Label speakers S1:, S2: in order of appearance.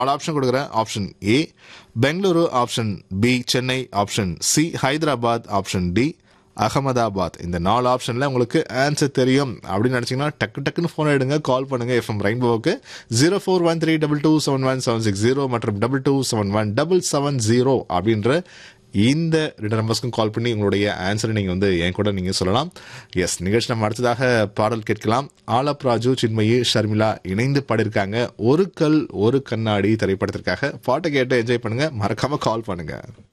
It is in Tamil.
S1: நாலு ஆப்ஷன் கொடுக்குறேன் option A Bengaluru option B Chennai option C Hyderabad option D Ahmedabad இந்த நாலு ஆப்ஷனில் உங்களுக்கு ஆன்சர் தெரியும் அப்படின்னு நினச்சிங்கன்னா டக்கு டக்குன்னு ஃபோன் எடுங்க கால் பண்ணுங்கள் எஃப்எம் ரெயின்போவுக்கு zero four one three double two seven one seven six zero மற்றும் double two seven one double seven zero அப்படின்ற இந்த ரெண்டு நம்பர்ஸ்க்கும் கால் பண்ணி உங்களுடைய ஆன்சரை நீங்கள் வந்து என் கூட நீங்கள் சொல்லலாம் எஸ் நிகழ்ச்சி நம்ம அடுத்ததாக பாடல் கேட்கலாம் ஆலப் ராஜு சின்மயி ஷர்மிளா இணைந்து பாடியிருக்காங்க ஒரு கல் ஒரு கண்ணாடி திரைப்படத்திற்காக பாட்டை கேட்டு என்ஜாய் பண்ணுங்க மறக்காம கால் பண்ணுங்க